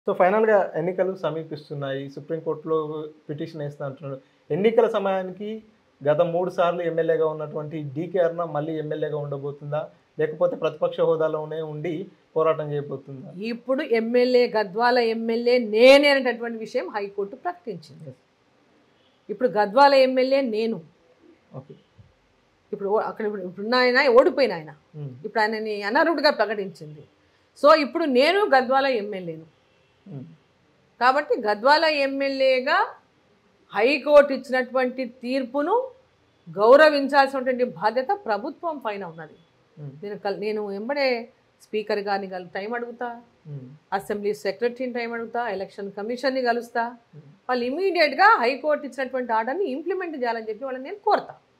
so ఫైనల్గా ఎన్నికలు సమీపిస్తున్నాయి సుప్రీంకోర్టులో పిటిషన్ వేస్తా అంటున్నారు ఎన్నికల సమయానికి గత మూడు సార్లు ఎమ్మెల్యేగా ఉన్నటువంటి డీకే అరుణ మళ్ళీ ఎమ్మెల్యేగా ఉండబోతుందా లేకపోతే ప్రతిపక్ష హోదాలోనే ఉండి పోరాటం చేయబోతుందా ఇప్పుడు ఎమ్మెల్యే గద్వాల ఎమ్మెల్యే నేనే అనేటటువంటి విషయం హైకోర్టు ప్రకటించింది ఇప్పుడు గద్వాల ఎమ్మెల్యే నేను ఓకే ఇప్పుడు ఓ- అక్కడ ఇప్పుడు ఇప్పుడున్న ఆయన ఓడిపోయిన ఆయన ఇప్పుడు ఆయనని అనర్హుడిగా ప్రకటించింది సో ఇప్పుడు నేను గద్వాల ఎమ్మెల్యేను కాబట్టి గద్వాల ఎమ్మెల్యేగా హైకోర్టు ఇచ్చినటువంటి తీర్పును గౌరవించాల్సినటువంటి బాధ్యత ప్రభుత్వం పైన ఉన్నది నేను కల్ నేను వెంబడే స్పీకర్ గారిని కలు టైం అడుగుతా అసెంబ్లీ సెక్రటరీని టైం అడుగుతా ఎలక్షన్ కమిషన్ని కలుస్తా వాళ్ళు ఇమీడియట్గా హైకోర్టు ఇచ్చినటువంటి ఆర్డర్ని ఇంప్లిమెంట్ చేయాలని చెప్పి వాళ్ళని నేను కోరుతా